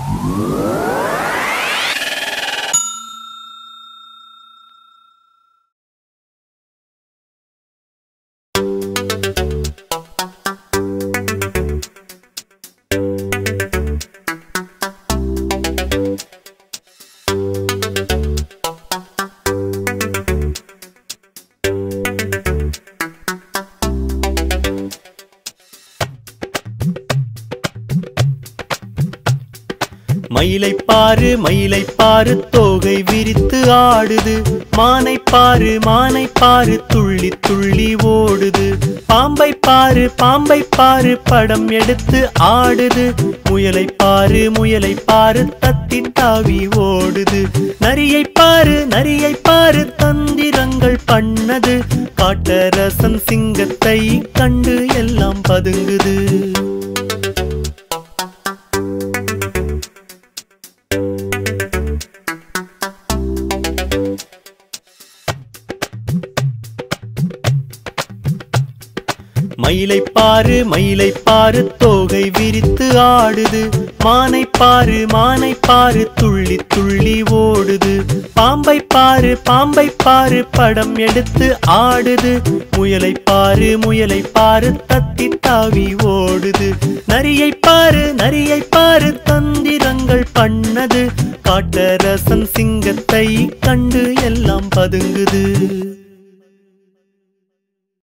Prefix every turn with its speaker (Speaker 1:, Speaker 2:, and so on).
Speaker 1: மயிலை பாரு மயிலை பாரு தோகை விரித்து ஆடுது மானை பாரு மானை பாரு துள்ளி துள்ளி ஓடுது பாம்பை பாரு பாம்பை பாரு படம் எடுத்து ஆடுது முயலை பாரு முயலை பாரு தத்தி தாவி ஓடுது நரியை பாரு நரியை பாரு தந்திரங்கள் பண்ணது காட்டரசன் சிங்கத்தை கண்டு எல்லாம் பதுங்குது மயிலை பாரு மயிலை பாரு தோகை விரித்து ஆடுது மானை பாரு மானை பாரு துள்ளி துள்ளி ஓடுது பாம்பை பாரு பாம்பை பாரு படம் எடுத்து ஆடுது முயலை பாரு முயலை பாரு தத்தி தாவி ஓடுது நரியை பாரு நரியை பாரு தந்திரங்கள் பண்ணது காட்டரசன் சிங்கத்தை கண்டு எல்லாம் பதுங்குது